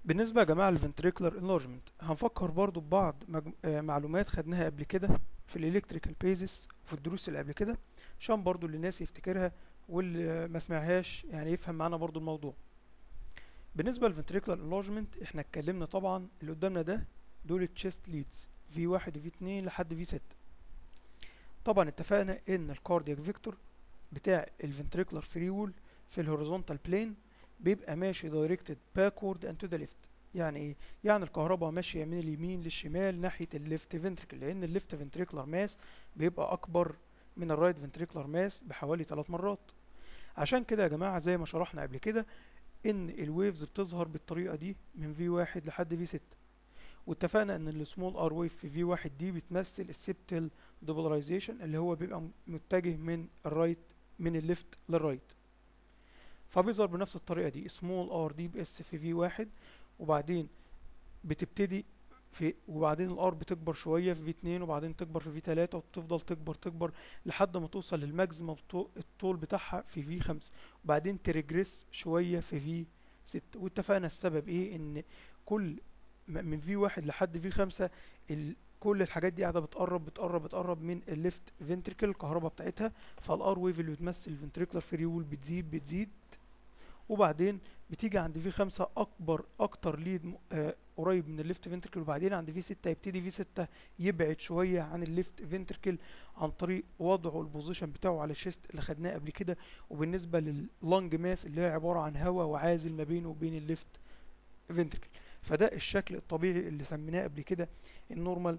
بالنسبة يا جماعة للفنتريكولار انلارجمنت هنفكر برضو ببعض مجم... آه معلومات خدناها قبل كده في الالكتريكال بيزس وفي الدروس اللي قبل كده عشان برضو اللي الناس يفتكرها واللي ما سمعهاش يعني يفهم معانا برضو الموضوع بالنسبة للفنتريكولار انلارجمنت احنا اتكلمنا طبعا اللي قدامنا ده دول التشيست ليدز في واحد وفي اتنين لحد في ستة طبعا اتفقنا ان الكاردياك فيكتور بتاع الفنتريكولار فري وول في الهوريزونتال بلين بيبقى ماشي دايركتد باكورد اند تو ذا ليفت يعني ايه يعني الكهرباء ماشيه من اليمين للشمال ناحيه الليفت فنتريكل لان الليفت فنتريكولار ماس بيبقى اكبر من الرايت فنتريكولار ماس بحوالي 3 مرات عشان كده يا جماعه زي ما شرحنا قبل كده ان الويفز بتظهر بالطريقه دي من في واحد لحد في ستة واتفقنا ان السمول ار ويف في في واحد دي بتمثل السبتل دوبلايزيشن اللي هو بيبقى متجه من الرايت من الليفت للرايت فبيظهر بنفس الطريقه دي سمول ار دي باس في في واحد وبعدين بتبتدي في وبعدين الار بتكبر شويه في في 2 وبعدين تكبر في في 3 وتفضل تكبر تكبر لحد ما توصل للماكسيمم الطول بتاعها في في 5 وبعدين تريجريس شويه في في 6 واتفقنا السبب ايه ان كل من في 1 لحد في 5 كل الحاجات دي قاعده بتقرب بتقرب بتقرب من الليفت فنتريكل الكهرباء بتاعتها فالار ويف اللي بتمثل الفنتريكولار فري وول بتزيد بتزيد وبعدين بتيجي عند في خمسة أكبر أكتر ليد آه قريب من الليفت فنتركل وبعدين عند في ستة يبتدي في ستة يبعد شوية عن الليفت فنتركل عن طريق وضعه البوزيشن بتاعه على الشيست اللي خدناه قبل كده وبالنسبة لللونج ماس اللي هي عبارة عن هواء وعازل ما بينه وبين الليفت فنتركل فده الشكل الطبيعي اللي سميناه قبل كده النورمال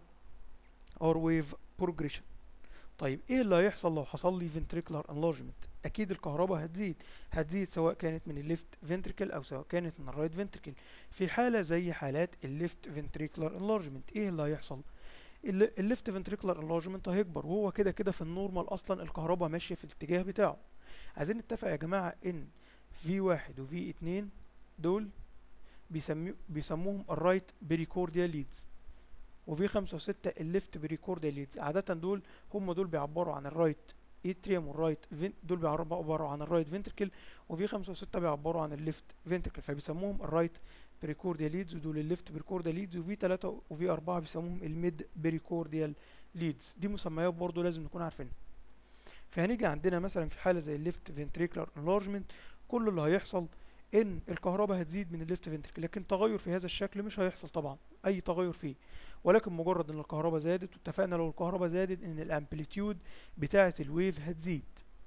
ار ويف بروجريشن طيب ايه اللي هيحصل لو حصل لي ventricular enlargement اكيد الكهرباء هتزيد هتزيد سواء كانت من الليفت فنتريكل او سواء كانت من الرايت فنتريكل في حاله زي حالات الليفت ventricular enlargement ايه اللي هيحصل الليفت ventricular enlargement هيكبر وهو كده كده في النورمال اصلا الكهرباء ماشيه في الاتجاه بتاعه عايزين نتفق يا جماعه ان في واحد وفي اتنين دول بيسمو بيسموهم الرايت بريكورديال ليدز وفي خمسة وستة الليفت بريكورديال ليدز عادة دول هم دول بيعبروا عن الرايت اتريوم والرايت فين دول بيعبروا عن الرايت فنتركل وفي خمسة وستة بيعبروا عن الليفت فنتركل فبيسموهم الرايت بريكورديال ليدز ودول الليفت بريكورديال ليدز وفي تلاتة وفي أربعة بيسموهم الميد بريكورديال ليدز دي مسميات برضو لازم نكون عارفينها فهنيجي عندنا مثلا في حالة زي الليفت فنتريكولار انلارجمنت كل اللي هيحصل ان الكهرباء هتزيد من الليفت فنتركل لكن تغير في هذا الشكل مش هيحصل طبعا اي تغير فيه ولكن مجرد ان الكهرباء زادت واتفقنا لو الكهرباء زادت ان الامبليتيود بتاعه الويف هتزيد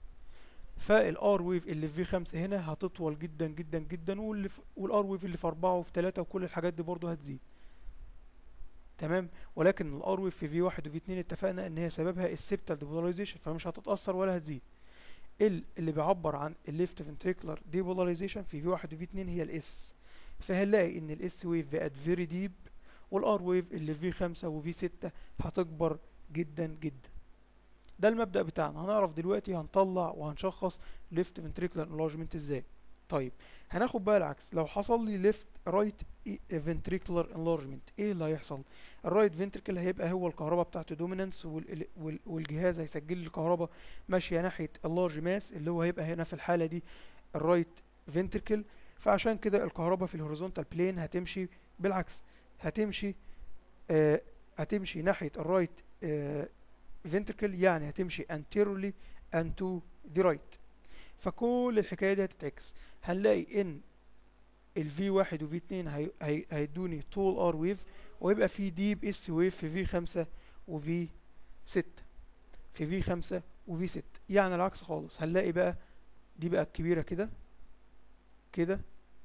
فالار ويف اللي في 5 هنا هتطول جدا جدا جدا واللي والار ويف اللي في 4 وفي 3 وكل الحاجات دي برضو هتزيد تمام ولكن الار ويف في في 1 وفي 2 اتفقنا ان هي سببها السبتال ديبولاريزيشن فمش هتتاثر ولا هتزيد ال اللي بيعبر عن الليفت فنتريكولار ديبولاريزيشن في في 1 وفي 2 هي الاس فهنلاقي ان الاس ويف بقت فيري ديب والار ويف اللي في 5 وفي 6 هتكبر جدا جدا ده المبدأ بتاعنا هنعرف دلوقتي هنطلع وهنشخص ليفت فنتريكولار انلارجمنت ازاي طيب هناخد بقى العكس لو حصل لي ليفت رايت فنتريكولار انلارجمنت ايه اللي هيحصل الرايت فنتريكل هيبقى هو الكهرباء بتاعته دومينانس والجهاز هيسجل لي الكهرباء ماشيه ناحيه اللارج ماس اللي هو هيبقى هنا في الحاله دي الرايت فنتريكل فعشان كده الكهرباء في الهوريزونتال بلين هتمشي بالعكس هتمشي آه هتمشي ناحيه الرايت آه فنتركل يعني هتمشي anteriorly and to the right فكل الحكايه دي هتتعكس هنلاقي ان ال V1 و V2 هي هي هيدوني طول R ويف ويبقى في ديب اس ويف في V5 و V6 في V5 و V6 يعني العكس خالص هنلاقي بقى دي بقى الكبيره كده كده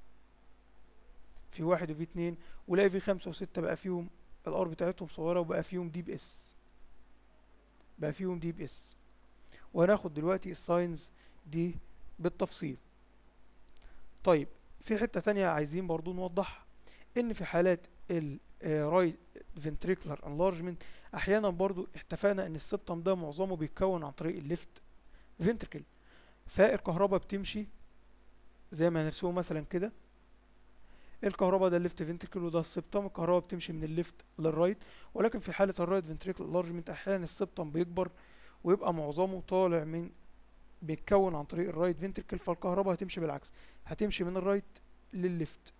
في واحد وفي اتنين ولاقي في خمسة وستة بقى فيهم الار بتاعتهم صغيرة وبقى فيهم دي بي اس بقى فيهم دي بي اس وهناخد دلوقتي الساينز دي بالتفصيل طيب في حتة تانية عايزين برضو نوضحها ان في حالات الرايت فنتريكولار انلارجمنت احيانا برضو اتفقنا ان السبتم ده معظمه بيتكون عن طريق الليفت فنتركل فالكهرباء بتمشي زي ما هنرسمه مثلا كده الكهرباء ده الليفت فنتريكل وده السبتم الكهرباء بتمشي من الليفت للرايت ولكن في حالة الرايت فنتريكل لارجمنت احيانا السبتم بيكبر ويبقى معظمه طالع من بيتكون عن طريق الرايت فنتريكل فالكهرباء هتمشي بالعكس هتمشي من الرايت للليفت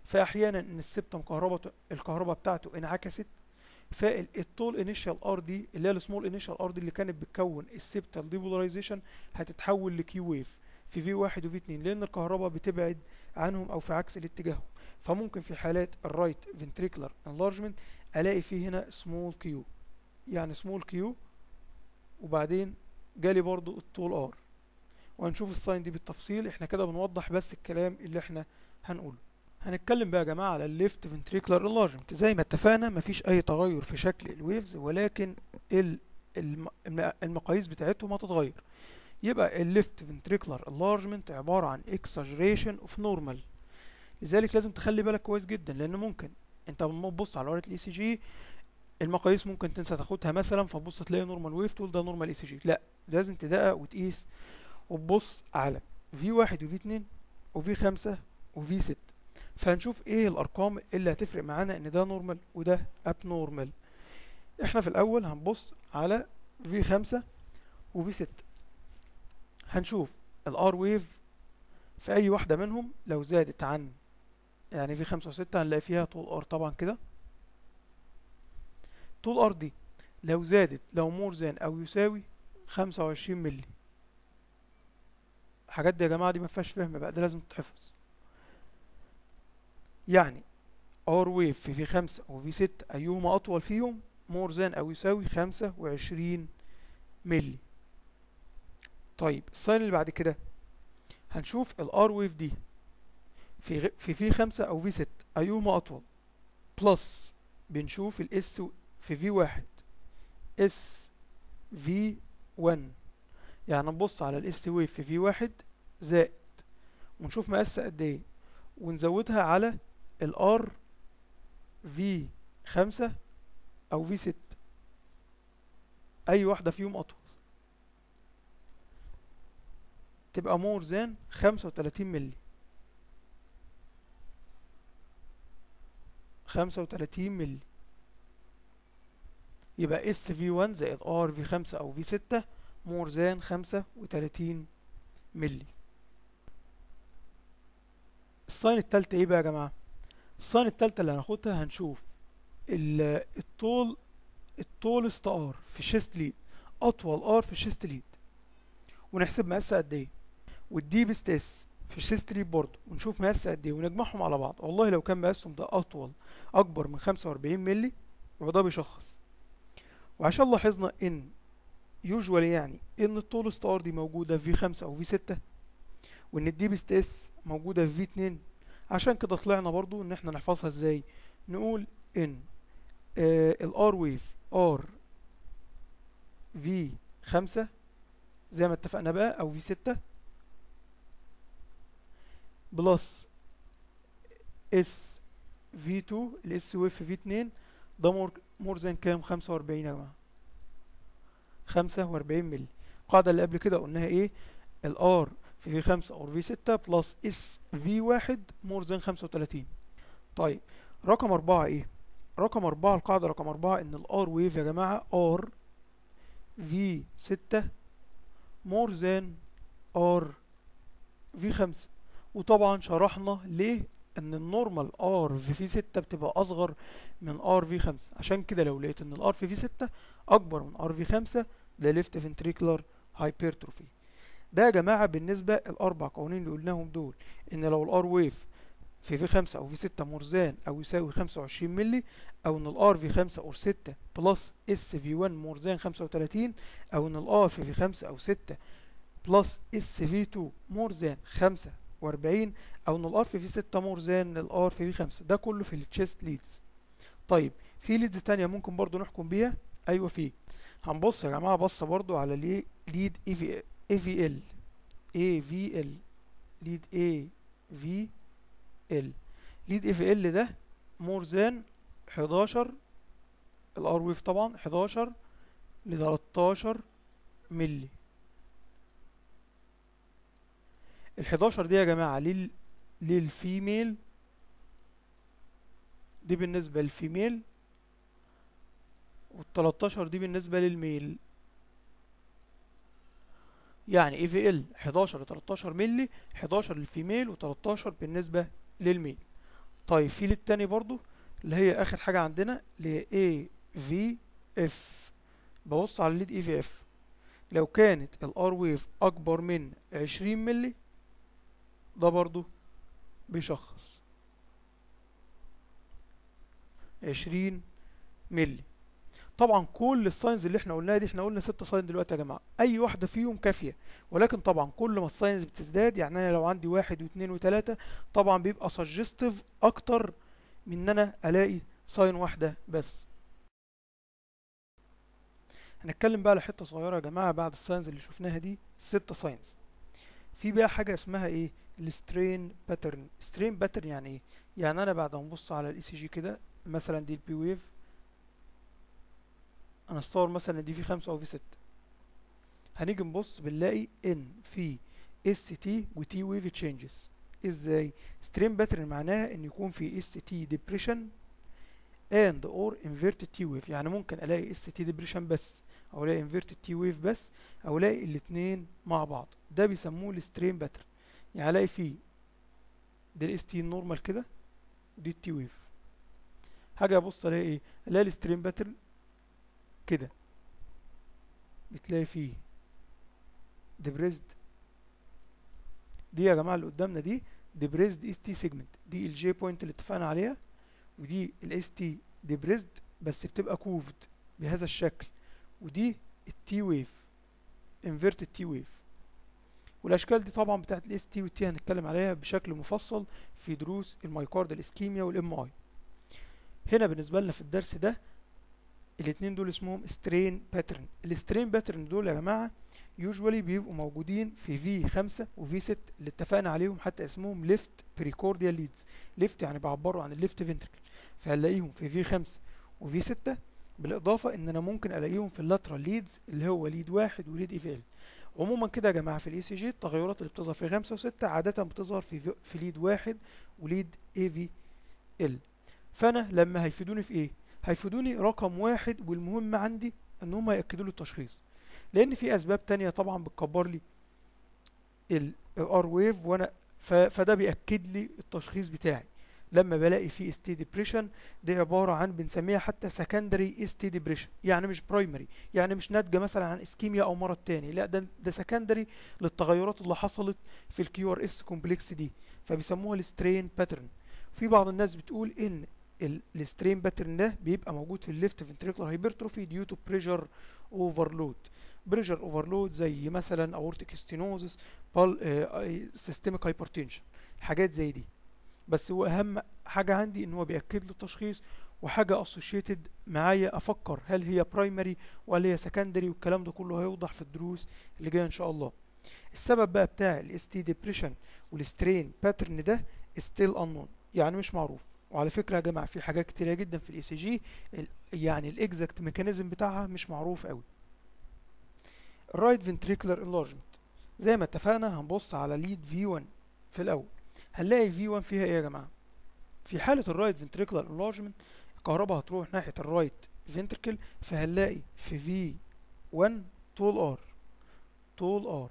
فاحيانا ان السبتم كهرباء الكهرباء بتاعته انعكست فالطول انيشال ار دي اللي هي السمول انيشال ار دي اللي كانت بتكون السبتال ديبولاريزيشن هتتحول لكيو ويف في في واحد وفي اتنين لان الكهرباء بتبعد عنهم او في عكس الاتجاههم فممكن في حالات الرايت فنتريكولار انلارجمنت الاقي فيه هنا سمول كيو يعني سمول كيو وبعدين جالي برضو الطول ار وهنشوف الساين دي بالتفصيل احنا كده بنوضح بس الكلام اللي احنا هنقوله هنتكلم بقى يا جماعه على الليفت فنتريكولار انلارجمنت زي ما اتفقنا مفيش اي تغير في شكل الويفز ولكن ال المقاييس بتاعتهم هتتغير يبقى الليفت فنتريكولار انلارجمنت عباره عن اكساجريشن اوف نورمال لذلك لازم تخلي بالك كويس جدا لان ممكن انت لما تبص على ورقه الاي سي جي المقاييس ممكن تنسى تاخدها مثلا فتبص تلاقي نورمال ويف تقول ده نورمال اي سي جي لا لازم تدقق وتقيس وتبص على في واحد وفي اتنين وفي خمسة وفي ستة فهنشوف ايه الارقام اللي هتفرق معانا ان ده نورمال وده اب نورمال احنا في الاول هنبص على في خمسة وفي ستة هنشوف الار ويف في اي واحدة منهم لو زادت عن يعني في خمسة وستة هنلاقي فيها طول ار طبعا كده طول ار دي لو زادت لو مور ذان او يساوي خمسة وعشرين ملي الحاجات دي يا جماعة دي مفيهاش فهم بقى ده لازم تتحفظ يعني ار ويف في في خمسة وفي ستة أيهما أطول فيهم مور ذان أو يساوي خمسة وعشرين ملي طيب الساين اللي بعد كده هنشوف الار ويف دي في غ... في في خمسة أو في ستة أيهما أطول بلس بنشوف الاس في في واحد اس في 1 يعني نبص على الاس ويف في في واحد زائد ونشوف مقاسها قد ايه ونزودها على الار في خمسة او في ستة اي واحدة فيهم اطول تبقى مور ذان خمسة وتلاتين ملي خمسة وتلاتين ملي يبقى اس في 1 زائد ار في 5 او في 6 مور ذان 35 ملي الساين التالتة ايه بقى يا جماعة الساين التالتة اللي هناخدها هنشوف الطول الطولست ار في الشيست ليد اطول ار في الشيست ليد ونحسب مقاسها قد ايه والديبست اس في الشيست ليد برضه ونشوف مقاسها قد ايه ونجمعهم على بعض والله لو كان مقاسهم ده اطول اكبر من 45 ملي يبقى ده بيشخص وعشان لاحظنا ان يوجوالي يعني ان الطول ستار دي موجودة في خمسة او في ستة وان الديب اس موجودة في اتنين عشان كده طلعنا برضو ان احنا نحفظها ازاي نقول ان آه الار ويف ار في خمسة زي ما اتفقنا بقى او في ستة بلس اس في 2 الاس ويف في 2 ده مور مور ذان كام 45 يا جماعه 45 مللي القاعده اللي قبل كده قلناها ايه الار في في 5 اور في 6 بلس اس في 1 مور ذان 35 طيب رقم 4 ايه رقم 4 القاعده رقم 4 ان الار ويف يا جماعه ار في 6 مور ذان ار في 5 وطبعا شرحنا ليه ان النورمال ار في في 6 بتبقى اصغر من ار في 5 عشان كده لو لقيت ان الار في في 6 اكبر من ار في 5 ده ليفت فنتريكولار هايبرتروفي ده يا جماعه بالنسبه الاربع قوانين اللي قلناهم دول ان لو الار ويف في في 5 او في 6 مرزان او يساوي 25 مللي او ان الار في 5 او 6 بلس اس في 1 مرزان 35 او ان الار في في 5 او 6 بلس اس في 2 مرزان 5 و40 او ان الار في 6 مور ذان الار في 5 ده كله في التشيست ليدز طيب في ليدز تانية ممكن برضو نحكم بيها ايوه في هنبص يا جماعه بصه برضو على ليه ليد اي في اي في ال اي في ال ليد اي في ال ليد اي في ال ده مور ذان 11 الار ويف طبعا 11 ل 13 ملي ال 11 دي يا جماعه لل للفيميل دي بالنسبة للفيميل والتلاتاشر دي بالنسبة للميل يعني اي في ال 11 ل 13 ملي 11 للفيميل و13 بالنسبة للميل طيب في ليد تاني برضو اللي هي اخر حاجة عندنا اللي هي AVF ببص على الليد AVF لو كانت الار ويف اكبر من 20 ملي ده برضو بيشخص 20 ملي طبعا كل الساينز اللي احنا قلناها دي احنا قلنا ست ساين دلوقتي يا جماعه اي واحده فيهم كافيه ولكن طبعا كل ما الساينز بتزداد يعني انا لو عندي واحد واثنين وثلاثه طبعا بيبقى سجستيف اكتر من ان انا الاقي ساين واحده بس هنتكلم بقى على حته صغيره يا جماعه بعد الساينز اللي شفناها دي ستة ساينز في بقى حاجه اسمها ايه السترين باترن سترين باترن يعني ايه يعني انا بعد ما ابص على الاي سي جي كده مثلا دي البي ويف انا اصور مثلا دي في خمسة او في ستة هنيجي نبص بنلاقي ان في اس تي وتي ويف تشينجز ازاي ستريم باترن معناها ان يكون في اس تي ديبريشن اند اور انفيرتد تي ويف يعني ممكن الاقي اس تي ديبريشن بس او الاقي انفيرتد تي ويف بس او الاقي الاتنين مع بعض ده بيسموه الستريم باترن يعني الاقي فيه ده الاس تي نورمال كده ودي التي ويف هاجي ابص الاقي ايه الاقي الستريم باترن كده بتلاقي فيه ديبريزد دي يا جماعه اللي قدامنا دي ديبريزد اس تي سيجمنت دي الجي بوينت اللي اتفقنا عليها ودي الاس تي ديبريزد بس بتبقى كوفد بهذا الشكل ودي التي ويف انفيرتد تي ويف والاشكال دي طبعا بتاعت الاس تي والتي هنتكلم عليها بشكل مفصل في دروس المايكارد الاسكيميا والام اي هنا بالنسبه لنا في الدرس ده الاتنين دول اسمهم سترين باترن السترين باترن دول يا جماعه يوجوالي بيبقوا موجودين في في 5 وفي 6 اللي اتفقنا عليهم حتى اسمهم ليفت بريكورديال ليدز ليفت يعني بيعبروا عن الليفت فنتركل فهنلاقيهم في في 5 وفي 6 بالاضافه ان انا ممكن الاقيهم في اللاترال ليدز اللي هو ليد واحد وليد اي في ال عموما كده يا جماعه في الاي سي جي التغيرات اللي بتظهر في 5 و6 عاده بتظهر في في ليد واحد وليد اي في ال فانا لما هيفيدوني في ايه هيفيدوني رقم واحد والمهم عندي ان هم ياكدوا لي التشخيص لان في اسباب تانية طبعا بتكبر لي الار ويف وانا فده بياكد لي التشخيص بتاعي لما بلاقي فيه اس تي ديبريشن دي عباره عن بنسميها حتى سكندري اس تي ديبريشن يعني مش برايمري يعني مش ناتجه مثلا عن اسكيميا او مرض تاني لا ده ده سكندري للتغيرات اللي حصلت في الكيو ار اس كومبلكس دي فبيسموها السترين باترن في بعض الناس بتقول ان السترين باترن ده بيبقى موجود في الليفت فنتريكولار هايبرتروفي ديو تو بريشر اوفرلود بريشر اوفرلود زي مثلا اورتيك ستينوزس سيستميك هايبرتنشن حاجات زي دي بس هو اهم حاجه عندي ان هو بياكد لي التشخيص وحاجه اسوشيتد معايا افكر هل هي برايمري ولا هي سكندري والكلام ده كله هيوضح في الدروس اللي جايه ان شاء الله السبب بقى بتاع الاس تي ديبريشن والسترين باترن ده ستيل انون يعني مش معروف وعلى فكره يا جماعه في حاجات كتيره جدا في الاي سي جي يعني الاكزاكت ميكانيزم بتاعها مش معروف قوي الرايت فنتريكولار انلارجمنت زي ما اتفقنا هنبص على ليد في 1 في الاول هنلاقي في 1 فيها ايه يا جماعه في حاله الرايت فنتريكولار انلارجمنت الكهرباء هتروح ناحيه الرايت فنتركل فهنلاقي في في 1 طول ار طول ار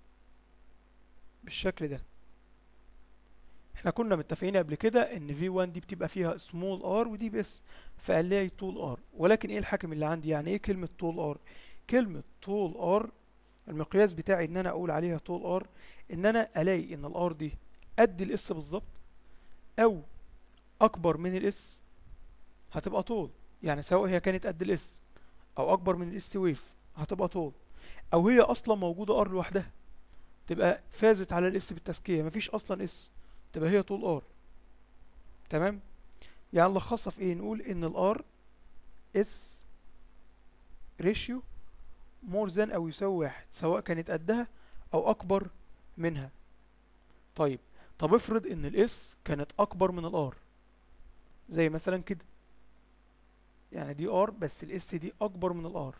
بالشكل ده احنا كنا متفقين قبل كده ان في 1 دي بتبقى فيها سمول ار ودي بس فقال لي طول ار ولكن ايه الحاكم اللي عندي يعني ايه كلمه طول ار كلمه طول ار المقياس بتاعي ان انا اقول عليها طول ار ان انا الاقي ان الار دي قد الاس بالظبط او اكبر من الاس هتبقى طول يعني سواء هي كانت قد الاس او اكبر من الاس ويف هتبقى طول او هي اصلا موجوده ار لوحدها تبقى فازت على الاس بالتزكيه مفيش اصلا اس تبقى هي طول ار تمام يعني نلخصها في ايه نقول ان الار اس ريشيو مور ذان او يساوي واحد سواء كانت قدها او اكبر منها طيب طب افرض ان الاس كانت اكبر من الار زي مثلا كده يعني دي ار بس الاس دي اكبر من الار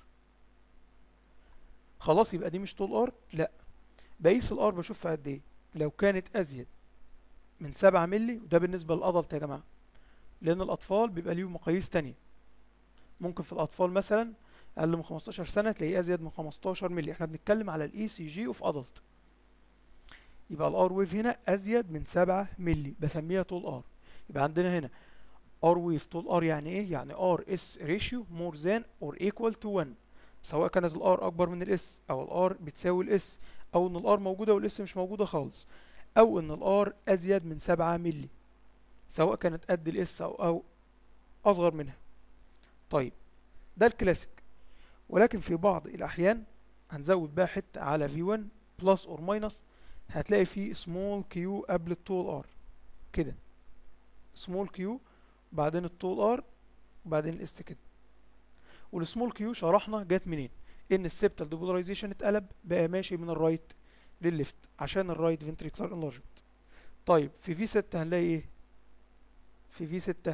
خلاص يبقى دي مش طول ار لا بقيس الار بشوفها قد ايه لو كانت ازيد من سبعة ملي وده بالنسبة للأدلت يا جماعة لأن الأطفال بيبقى ليهم مقاييس تانية ممكن في الأطفال مثلا أقل من 15 سنة تلاقيه أزيد من 15 ملي احنا بنتكلم على الإي سي جي اوف أدلت يبقى الار ويف هنا أزيد من 7 ملي بسميها طول ار يبقى عندنا هنا ار ويف طول ار يعني ايه يعني ار اس ريشيو مور ذان اور ايكوال تو 1 سواء كانت الار اكبر من الاس او الار بتساوي الاس او ان الار موجوده والاس مش موجوده خالص او ان الار ازيد من 7 مللي سواء كانت قد الاس او او اصغر منها طيب ده الكلاسيك ولكن في بعض الاحيان هنزود بقى حته على V1 بلس اور ماينس هتلاقي فيه سمول كيو قبل الطول ار كده سمول كيو بعدين الطول ار وبعدين الاس كده والسمول كيو شرحنا جت منين ان السبتال ديبولاريزيشن اتقلب بقى ماشي من الرايت للليفت عشان الرايت فنتريكولار انلارجمنت طيب في في 6 هنلاقي ايه في في 6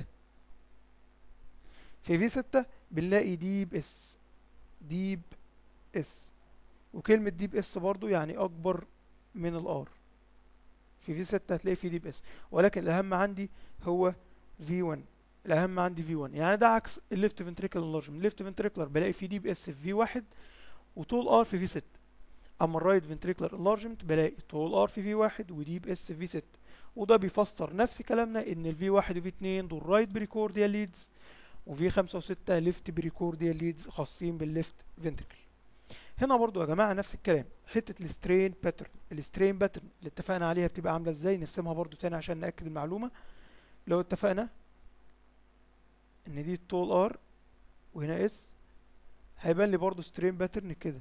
في في 6 بنلاقي ديب اس ديب اس وكلمة ديب اس برضو يعني اكبر من الار في في 6 هتلاقي في ديب اس ولكن الاهم عندي هو في 1 الاهم عندي في 1 يعني ده عكس الليفت فنتريكل انلارجمنت الليفت فنتريكلر بلاقي في ديب اس في في 1 وطول ار في في 6 اما الرايت فنتريكلر انلارجمنت بلاقي طول ار في في 1 وديب اس في في 6 وده بيفسر نفس كلامنا ان الفي 1 وفي 2 دول رايت بريكورديال ليدز وفي 5 و6 ليفت بريكورديال ليدز خاصين بالليفت فنتريكل هنا برضو يا جماعه نفس الكلام حته السترين باترن السترين باترن اللي اتفقنا عليها بتبقى عامله ازاي نرسمها برضو تاني عشان ناكد المعلومه لو اتفقنا ان دي الطول ار وهنا اس هيبان لي برضو سترين باترن كده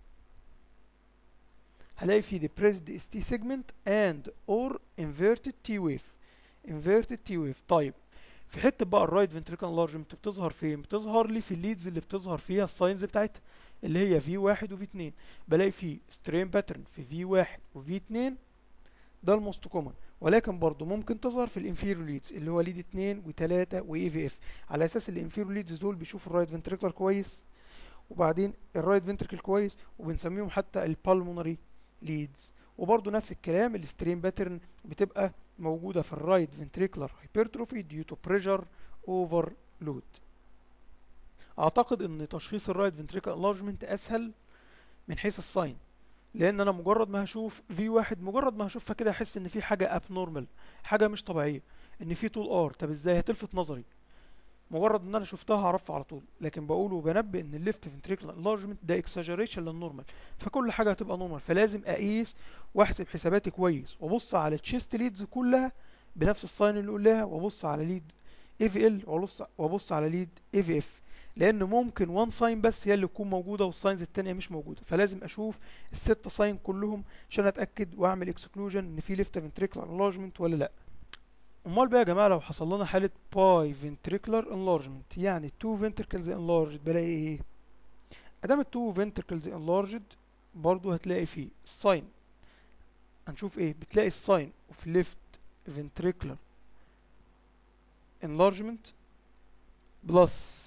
هلاقي في depressed ST segment and or inverted T wave inverted T wave طيب في حته بقى الرايت فنتريكال انلارجمنت بتظهر فين بتظهر لي في الليدز اللي بتظهر فيها الساينز بتاعتها اللي هي في واحد وفي اتنين بلاقي في سترين باترن في في واحد وفي اتنين ده الموست كومن ولكن برضو ممكن تظهر في الانفيرو ليدز اللي هو ليد اتنين وتلاتة واي في اف على اساس الانفيرو ليدز دول بيشوفوا الرايت فنتريكلر كويس وبعدين الرايت فنتريكل كويس وبنسميهم حتى البالمونري ليدز وبرضو نفس الكلام السترين باترن بتبقى موجودة في الرايت فنتريكلر هايبرتروفي ديو تو بريشر اوفر لود اعتقد ان تشخيص الرايت فنتريكل انلارجمنت اسهل من حيث الساين لان انا مجرد ما هشوف في واحد مجرد ما هشوفها كده احس ان في حاجه اب نورمال حاجه مش طبيعيه ان في طول ار طب ازاي هتلفت نظري مجرد ان انا شفتها هعرفها على طول لكن بقول وبنبه ان الليفت فنتريكل انلارجمنت ده اكساجريشن للنورمال فكل حاجه هتبقى نورمال فلازم اقيس واحسب حساباتي كويس وابص على التشيست ليدز كلها بنفس الساين اللي قلناها وابص على ليد اي في ال وابص وابص على ليد اي في اف لان ممكن وان ساين بس هي اللي تكون موجوده والساينز التانية مش موجوده فلازم اشوف الست ساين كلهم عشان اتاكد واعمل اكسكلوجن ان في ليفت فنتريكلر انلارجمنت ولا لا امال بقى يا جماعه لو حصل لنا حاله باي فنتريكلر انلارجمنت يعني تو فنتركلز انلارجد بلاقي ايه ادام التو فنتركلز انلارجد برضو هتلاقي فيه الساين هنشوف ايه بتلاقي الساين اوف ليفت فنتريكلر enlargement بلس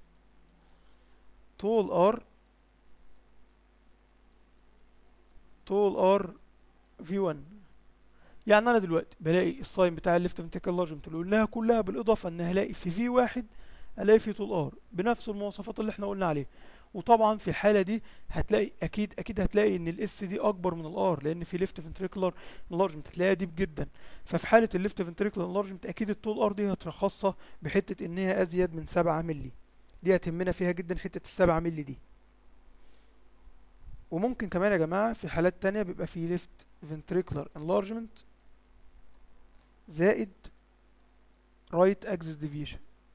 طول ار طول ار في 1 يعني انا دلوقتي بلاقي الساين بتاع الليفت فنتريكل لارجمنت اللي قلناها كلها بالاضافه ان هلاقي في في واحد الاقي في طول ار بنفس المواصفات اللي احنا قلنا عليها وطبعا في الحاله دي هتلاقي اكيد اكيد هتلاقي ان الاس دي اكبر من الار لان في ليفت فنتريكولار انلارجمنت هتلاقيها ديب جدا ففي حاله الليفت فنتريكولار انلارجمنت اكيد الطول ار دي هترخصها بحته ان هي ازيد من 7 مللي دي هتهمنا فيها جدا حته السبعة مللي دي وممكن كمان يا جماعه في حالات تانية بيبقى في ليفت فنتريكولار انلارجمنت زائد رايت اكسس ديفيشن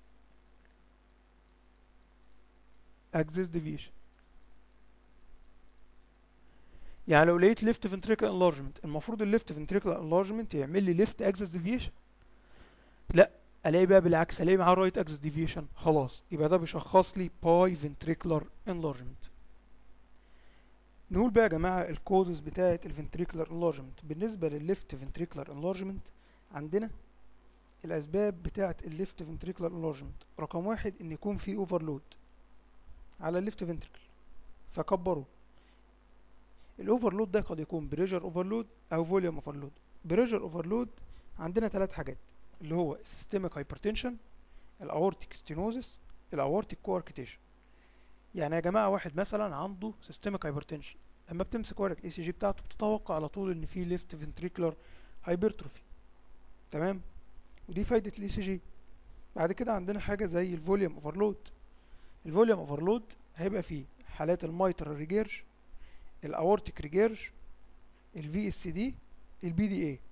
اكسس ديفيشن يعني لو لقيت ليفت فنتريكل انلارجمنت المفروض الليفت فنتريكل انلارجمنت يعمل لي ليفت اكسس ديفيشن لا الاقي بقى بالعكس الاقي معاه رايت اكسس ديفيشن خلاص يبقى ده بيشخص لي باي فنتريكلر انلارجمنت نقول بقى يا جماعه الكوزز بتاعه الفنتريكلر انلارجمنت بالنسبه للليفت فنتريكلر انلارجمنت عندنا الاسباب بتاعه الليفت فنتريكلر انلارجمنت رقم واحد ان يكون في اوفرلود على الليفت فنتريكل فكبره الاوفرلود ده قد يكون بريشر اوفرلود او فوليوم اوفرلود بريشر اوفرلود عندنا ثلاث حاجات اللي هو السيستميك هايبرتنشن الاورتيك ستينوزس الاورتيك كواركتيشن يعني يا جماعه واحد مثلا عنده سيستميك هايبرتنشن لما بتمسك ورقه الاي سي جي بتاعته بتتوقع على طول ان في ليفت فنتريكولار هايبرتروفي تمام ودي فايدة الاي سي جي بعد كده عندنا حاجة زي الفوليوم اوفرلود الفوليوم اوفرلود هيبقى فيه حالات الميترال ريجيرج الاورتيك ريجيرج الفي اس دي البي دي اي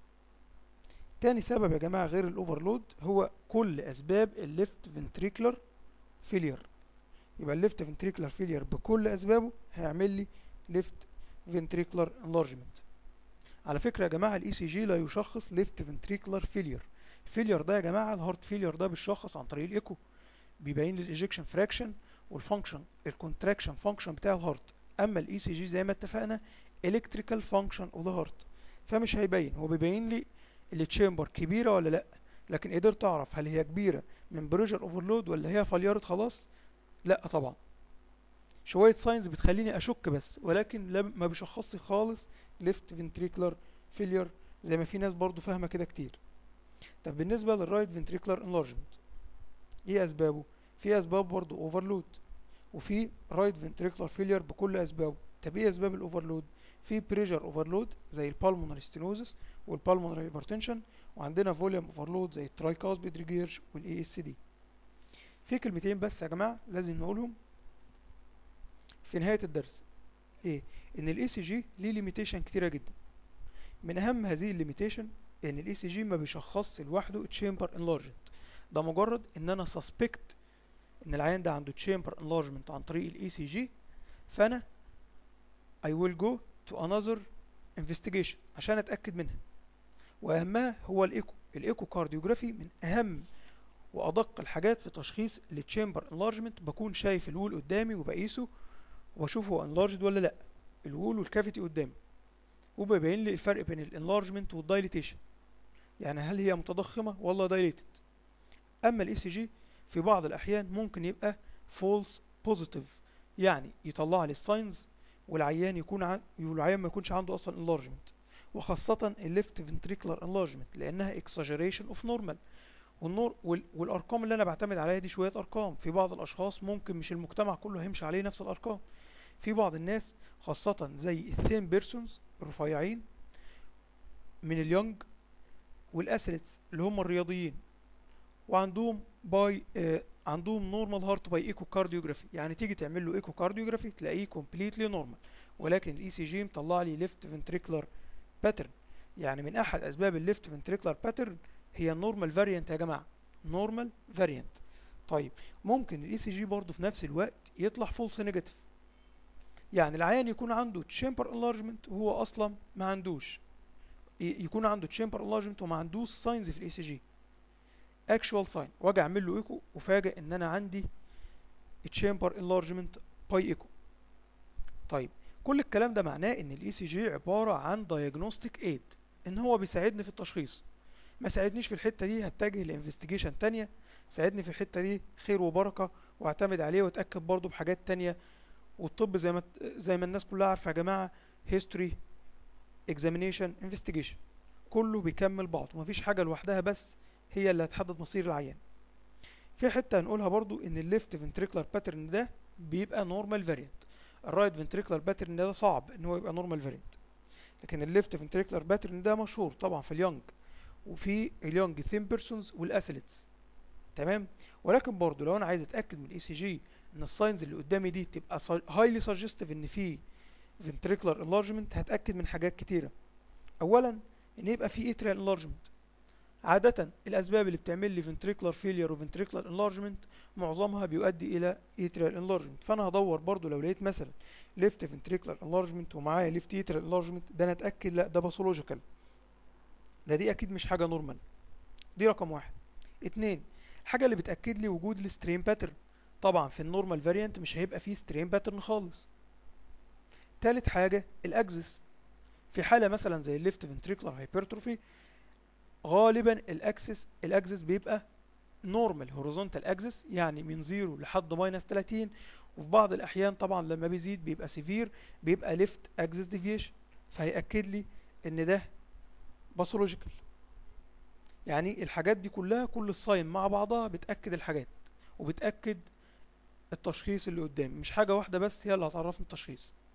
تاني سبب يا جماعة غير الاوفرلود هو كل اسباب الليفت فنتريكلر فيلير يبقى الليفت فنتريكلر فيلير بكل اسبابه هيعمل لي ليفت فنتريكلر انلارجمنت على فكرة يا جماعة الاي سي جي لا يشخص ليفت فنتريكلر فيلير الفيلير ده يا جماعة الهارت فيلير ده بيشخص عن طريق الايكو بيبين لي الايجكشن فراكشن والفانكشن الكونتراكشن فانكشن بتاع الهارت اما الاي سي جي زي ما اتفقنا الكتريكال فانكشن اوف ذا هارت فمش هيبين هو بيبين لي التشامبر كبيرة ولا لا لكن قدرت اعرف هل هي كبيرة من بريشر اوفرلود ولا هي فليرت خلاص لا طبعا شوية ساينز بتخليني اشك بس ولكن لا ما بيشخصش خالص ليفت فنتريكلر فيلير زي ما في ناس برضو فاهمة كده كتير طب بالنسبة للرايت فنتريكلر انلارجمنت ايه اسبابه في اسباب برضو اوفرلود وفي رايت فنتريكلر فيلير بكل اسبابه طب ايه اسباب الاوفرلود في بريشر اوفرلود زي البالمونري ستينوزس والبالمونري هايبرتنشن وعندنا فوليوم اوفرلود زي الترايكاسبيد ريجيرج والاي اس دي في كلمتين بس يا جماعه لازم نقولهم في نهايه الدرس ايه ان الاي سي جي ليه ليميتيشن كتيره جدا من اهم هذه الليميتيشن ان الاي سي جي ما بيشخصش لوحده تشامبر انلارجمنت ده مجرد ان انا سسبكت ان العيان ده عنده تشامبر انلارجمنت عن طريق الاي سي جي فانا I will go to another investigation عشان اتاكد منها واهمها هو الايكو الايكو كارديوجرافي من اهم وادق الحاجات في تشخيص التشامبر انلارجمنت بكون شايف الوول قدامي وبقيسه واشوف هو انلارجد ولا لا الوول والكافيتي قدامي وبيبين لي الفرق بين الانلارجمنت والدايليتيشن يعني هل هي متضخمه ولا دايليتد اما الاي سي جي في بعض الاحيان ممكن يبقى فولس بوزيتيف يعني يطلع لي الساينز والعيان يكون عن... والعيان ما يكونش عنده اصلا انلارجمنت وخاصة الليفت فنتريكلر انلارجمنت لانها اكساجريشن اوف نورمال والنور وال... والارقام اللي انا بعتمد عليها دي شوية ارقام في بعض الاشخاص ممكن مش المجتمع كله هيمشي عليه نفس الارقام في بعض الناس خاصة زي الثين بيرسونز الرفيعين من اليونج والاسلتس اللي هم الرياضيين وعندهم باي آه عندهم نورمال هارت باي ايكو كارديوجرافي يعني تيجي تعمل له ايكو كارديوجرافي تلاقيه كومبليتلي نورمال ولكن الاي سي جي مطلع لي ليفت فنتريكلر باترن يعني من احد اسباب الليفت فنتريكلر باترن هي النورمال فاريانت يا جماعه نورمال فاريانت طيب ممكن الاي سي جي برضه في نفس الوقت يطلع فولس نيجاتيف يعني العيان يكون عنده تشامبر انلارجمنت وهو اصلا ما عندوش يكون عنده تشامبر انلارجمنت وما عندوش ساينز في الاي سي جي اكشوال ساين واجي اعمل له ايكو وفاجئ ان انا عندي تشامبر انلارجمنت باي ايكو طيب كل الكلام ده معناه ان الاي سي جي عباره عن دايجنوستيك ايد ان هو بيساعدني في التشخيص ما ساعدنيش في الحته دي هتجه لانفستيجيشن تانية ساعدني في الحته دي خير وبركه واعتمد عليه واتاكد برضه بحاجات تانية والطب زي ما زي ما الناس كلها عارفه يا جماعه هيستوري اكزامينيشن انفستيجيشن كله بيكمل بعضه مفيش حاجه لوحدها بس هي اللي هتحدد مصير العيان في حته هنقولها برضو ان الليفت فنتريكلر باترن ده بيبقى نورمال فاريانت الرايت فنتريكلر باترن ده صعب ان هو يبقى نورمال فاريانت لكن الليفت فنتريكلر باترن ده مشهور طبعا في اليونج وفي اليونج ثين بيرسونز والاثليتس تمام ولكن برضو لو انا عايز اتاكد من الاي سي جي ان الساينز اللي قدامي دي تبقى هايلي سجستيف ان في فنتريكلر انلارجمنت هتاكد من حاجات كتيره اولا ان يبقى في اتريال انلارجمنت عادة الأسباب اللي بتعمل لي ventricular failure و ventricular enlargement معظمها بيؤدي إلى atrial enlargement فأنا هدور برضو لو لقيت مثلا left ventricular enlargement ومعايا left atrial enlargement ده أنا أتأكد لأ ده باثولوجيكال ده دي أكيد مش حاجة نورمال دي رقم واحد اتنين الحاجة اللي بتأكد لي وجود السترين باترن طبعا في النورمال فاريانت مش هيبقى فيه سترين باترن خالص تالت حاجة الأكزس في حالة مثلا زي الليفت ventricular hypertrophy غالبا الاكسس الاكسس بيبقى نورمال هوريزونتال اكسس يعني من زيرو لحد ماينس 30 وفي بعض الاحيان طبعا لما بيزيد بيبقى سيفير بيبقى ليفت اكسس ديفيشن فهيأكد لي ان ده باثولوجيكال يعني الحاجات دي كلها كل الصاين مع بعضها بتأكد الحاجات وبتأكد التشخيص اللي قدامي مش حاجة واحدة بس هي اللي هتعرفني التشخيص